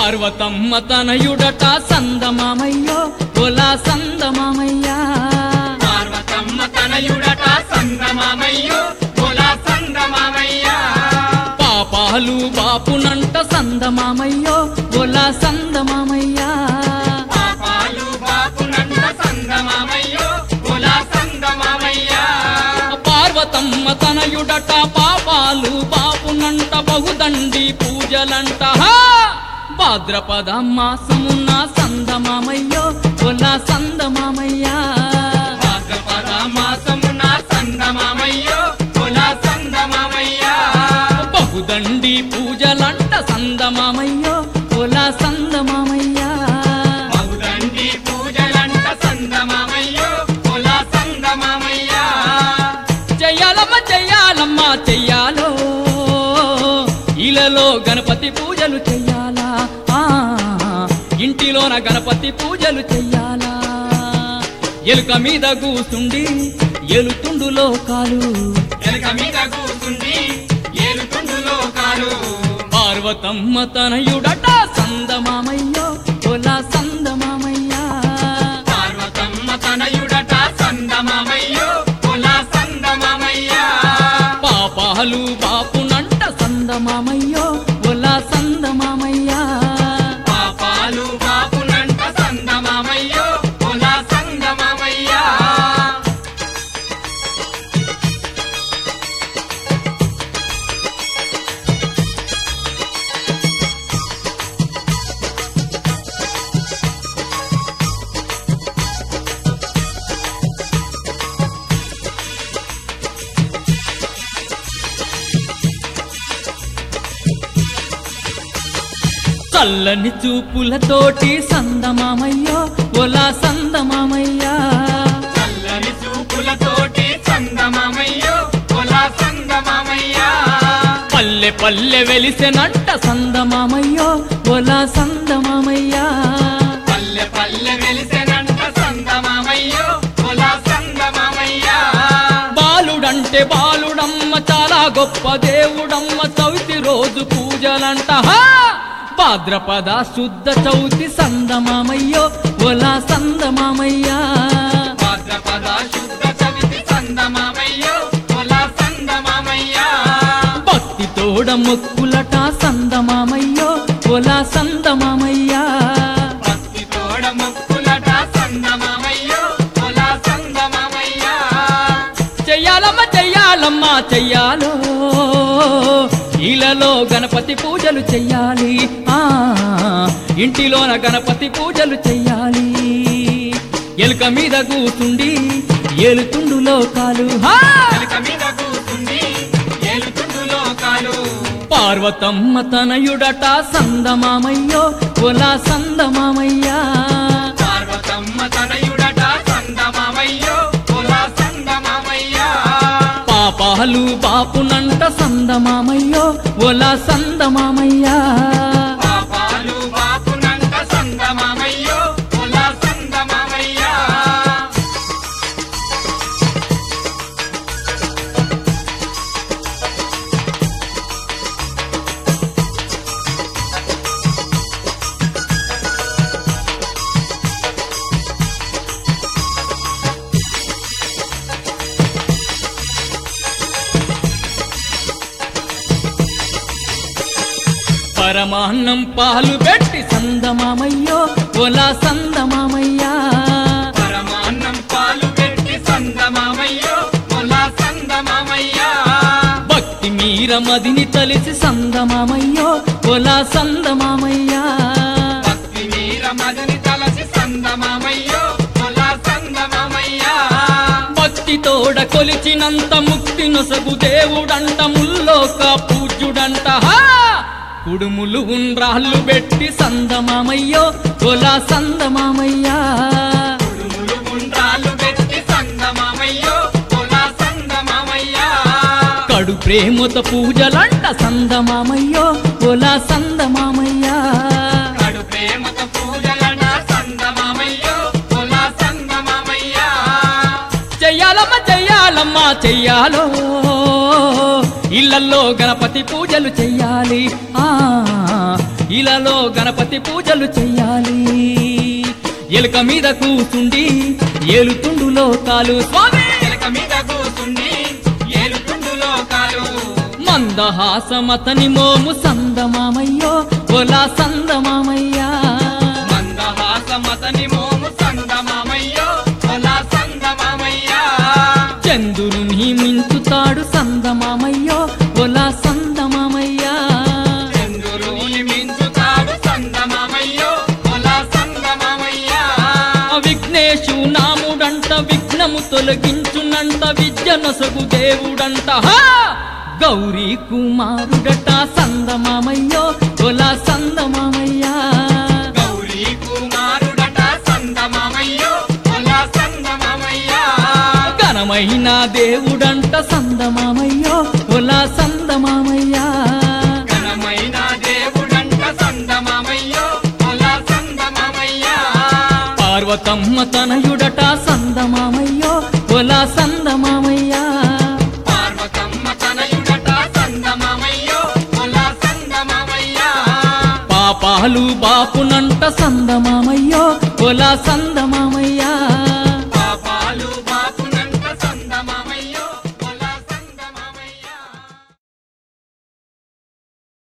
పార్వతమ్మ తనయుడట సందమామయ్యో ఒలా సందమామయ్యా పార్వతమ్మ తనయుడట సందమామయ్యో పొలా సందమామయ్యా పాపాలు బాపునంట సందమామయ్యో ఒలా సందమామయ్యా పాపాలు బాపునంట సందమామయ్యో పొలా సందమామయ్యా పార్వతమ్మ తనయుడట పాపాలు బాపునంట బహుదండి పూజలంట హా! భాద్రపద మాసమున్న సందమామయ్యో ఒలా సందమామయ్యా భాద్రపద మాసమున సందమామయ్యో పొలా సందమామయ్యా బహుదండి పూజలంట సందమామయ్యో ఒలా సందమామయ్యా మగుదండి పూజలంట సందమామయ్యో పొలా సందమామయ్యా చెయ్యాలమ్మ చెయ్యాలమ్మ చెయ్యాలో ఇలలో గణపతి పూజలు చెయ్యాలా ఆ, ఇంటిలోన గణపతి పూజలు చెయ్యాలా ఎలుక మీద కూసుండి ఎలుతుండు లోకాలు ఎలక మీద కూర్చుండి ఏలుతుండు లోకాలు పార్వతమ్మ తనయుడట సందమామయ్యో ఒలా సందమామయ్యా పార్వతమ్మ తనయుడట సందమామయ్యో పొలా సందమామయ్యా పాపాలు బాపునంట సందమామయ్యో ఒలా సందమామయ్యా పాపాలు బాపునంట సందమామయ్యో పొలా సందమామయ్యా చల్లని చూపులతోటి సందమామయ్యో ఒలా సందమామయ్యా చల్లని చూపులతోటి సందమామయ్యో పొలా సందమామయ్యా పల్లె పల్లె వెలిసెనంట సందమామయ్యో ఒలా సందమామయ్యా పల్లె పల్లె వెలిసెనంట సందమామయ్యో పొలా సందమామయ్యా బాలుడంటే బాలుడమ్మ చాలా గొప్ప దేవుడమ్మ చవితి రోజు పూజలంట హా! భాద్రపద శుద్ధ చవితి సందమామయ్యో ఒలా సందమామయ్యా భాద్రపద శుద్ధ చవితి సందమామయ్యో పొలా సందమామయ్యా భక్తి తోడ మొక్కులట సందమామయ్యో ఒలా సందమామయ్యా భక్తి తోడ మొక్కులట సందమామయ్యో పొలా సందమామయ్యా చెయ్యాలమ్మ చెయ్యాలమ్మ చెయ్యాలో ఇలలో గణపతి పూజలు చెయ్యాలి ఆ ఇంటిలోన గణపతి పూజలు చెయ్యాలి ఎలుక మీద కూతుండి ఏలుతుండు లోకాలు హా! ఎలక మీద కూర్చుంది ఏలుతుండు లోకాలు పార్వతమ్మ తనయుడట సందమామయ్యో ఒలా సందమామయ్యా పార్వతమ్మ తనయుడట సందమామయ్యో పొలా సందమామయ్యా పాపాలు బాపునంట సందమామయ్యో ఒలా సందమామయ్యా పాపాలు బాపునంట సందమామయ్యో పొలా సందమామయ్యా పరమాన్నం పాలు పెట్టి సందమామయ్యో ఒలా సందమామయ్యా పరమాన్నం పాలు పెట్టి సందమామయ్యో పొలా సందమామయ్యా భక్తి మీర మదిని తలిసి సందమామయ్యో ఒలా సందమామయ్యా భక్తి వీర మదని తలసి సందమామయ్యో పొలా సందమామయ్యా భక్తి తోడ కొలిచినంత ముక్తి నొసగు దేవుడంట ముల్లోక పూజ్యుడంట హా! కుడుములు ఉండ్రాళ్ళు పెట్టి సందమామయ్యో ఒలా సందమామయ్యా కుడుములు గుండ్రాలు పెట్టి సందమామయ్యో పొలా సందమామయ్యా కడు ప్రేమత పూజలంట సందమామయ్యో ఒలా సందమామయ్యా కడు ప్రేమత పూజలన సందమామయ్యో పొలా సందమామయ్యా చెయ్యాలమ్మ చెయ్యాలమ్మ చెయ్యాలో ఇళ్ళల్లో గణపతి పూజలు చెయ్యాలి ఆ ఇలాలో గణపతి పూజలు చెయ్యాలి ఎలుక మీద కూసుండి ఏలుతుండు లోకాలు స్వామి ఎలక మీద కూసుండి ఏలుతుండు లోకాలు మందహాసమతని మోము సందమామయ్యో ఒలా సందమామయ్యా మందహాసమతని మోము సందమామయ్యో ఒలా సందమామయ్యా చంద్రుని మించుతాడు సందమామయ్యో ఒలా సందమామయ్యా చంద్రుని మించుతాడు సందమామయ్యో ఒలా సందమామయ్యా విఘ్నేశు నాముడంట విఘ్నము తొలగించునంట విద్య నొసగు దేవుడంట హా! గౌరీ కుమారుడట సందమామయ్యో ఒలా సందమామయ్యా గౌరీ కుమారుడట సందమామయ్యో ఒలా సందమామయ్యా ఘనమైన దేవుడంట సందమామయ్యో ఒలా సందమామయ్యా ఘనమైన దేవుడంట సందమామయ్యో ఒలా సందమామయ్యా పార్వతమ్మ తనయుడట సందమామయ్యో ఒలా సందమామయ్యా పార్వతమ్మ తనయుడట సందమామయ్యో ఒలా సందమామయ్యా పాపాలు బాపునంట సందమామయ్యో ఒలా సందమామయ్యా